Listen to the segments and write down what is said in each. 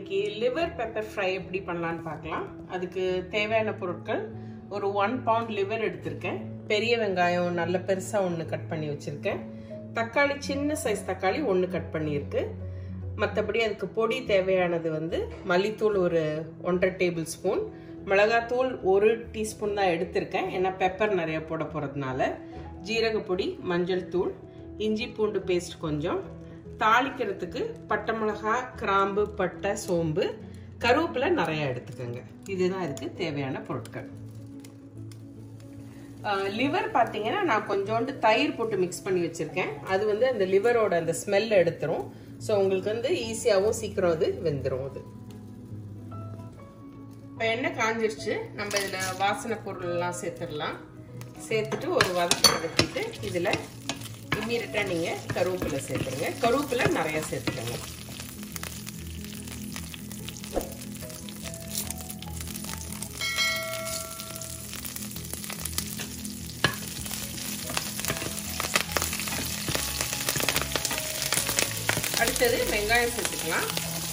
இன்னைக்கு liver pepper fry எப்படி பண்ணலான்னு பார்க்கலாம் அதுக்கு தேவையான பொருட்கள் ஒரு ஒன் பவுண்ட் லிவர் எடுத்திருக்கேன் பெரிய வெங்காயம் நல்ல பெருசாக ஒன்று கட் பண்ணி வச்சுருக்கேன் தக்காளி சின்ன சைஸ் தக்காளி ஒன்று கட் பண்ணியிருக்கு மற்றபடி அதுக்கு பொடி தேவையானது வந்து மல்லித்தூள் ஒரு ஒன்றரை டேபிள் ஸ்பூன் மிளகாத்தூள் ஒரு டீஸ்பூன் தான் எடுத்திருக்கேன் ஏன்னா பெப்பர் நிறைய போட போகிறதுனால ஜீரகப்பொடி மஞ்சள் தூள் இஞ்சி பூண்டு பேஸ்ட் கொஞ்சம் தாளிக்கிறதுக்கு பட்டை மிளகா கிராம்பு பட்டை சோம்பு கருவேப்பிலை நிறைய எடுத்துக்கோங்க இதுதான் இதுக்கு தேவையான பொருட்கள் லிவர் பார்த்தீங்கன்னா நான் கொஞ்சோண்டு தயிர் போட்டு மிக்ஸ் பண்ணி வச்சுருக்கேன் அது வந்து அந்த லிவரோட அந்த ஸ்மெல் எடுத்துரும் ஸோ உங்களுக்கு வந்து ஈஸியாகவும் சீக்கிரம் அது வெந்துடும் அது இப்போ எண்ணெய் காஞ்சிருச்சு நம்ம இதில் வாசனை பொருள்லாம் சேர்த்துடலாம் சேர்த்துட்டு ஒரு வதக்கி வதக்கிட்டு இதில் இம்மீடியட்டாக நீங்கள் கருவேப்பிலை சேர்த்துருங்க கருவேப்பிலை நிறையா சேர்த்துக்கோங்க அடுத்தது வெங்காயம் சேர்த்துக்கலாம்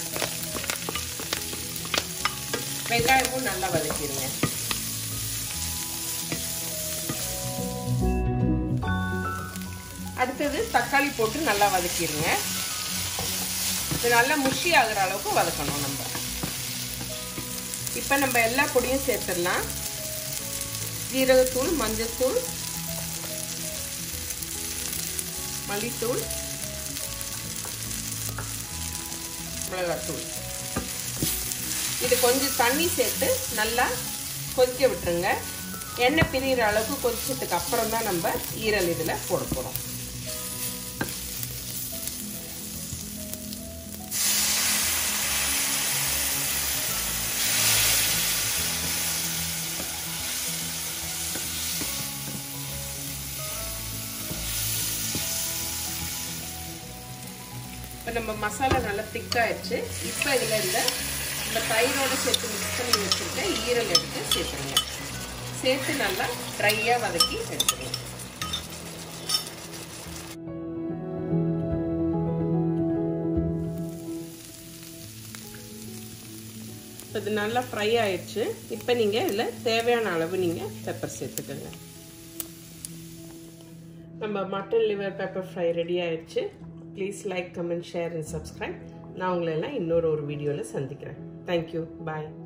வெங்காயமும் நல்லா வதக்கிடுங்க அடுத்தது தக்காளி போட்டு நல்லா வதக்கிடுங்க இது நல்லா முஷி ஆகுற அளவுக்கு வதக்கணும் நம்ம இப்போ நம்ம எல்லா பொடியும் சேர்த்துடலாம் ஜீரகத்தூள் மஞ்சத்தூள் மல்லித்தூள் மிளகாத்தூள் இது கொஞ்சம் தண்ணி சேர்த்து நல்லா கொதிக்க விட்டுருங்க எண்ணெய் பிரிகிற அளவுக்கு கொதிச்சதுக்கு அப்புறம் தான் நம்ம ஈரல் இதில் போட போகிறோம் இப்போ நம்ம மசாலா நல்லா திக்காயிடுச்சு இப்போ இதில் இந்த இந்த தயிரோடு சேர்த்து மிக்ஸ் பண்ணி வச்சுருக்க ஈரல் எடுத்து சேர்த்துருங்க சேர்த்து நல்லா ட்ரையாக வதக்கி எடுத்துருங்க இது நல்லா ஃப்ரை ஆயிடுச்சு இப்போ நீங்கள் இதில் தேவையான அளவு நீங்கள் பெப்பர் சேர்த்துக்கோங்க நம்ம mutton liver pepper fry ready ஆயிடுச்சு please like comment share and subscribe நான் உங்களை எல்லாம் இன்னொரு ஒரு வீடியோவில் சந்திக்கிறேன் தேங்க்யூ பாய்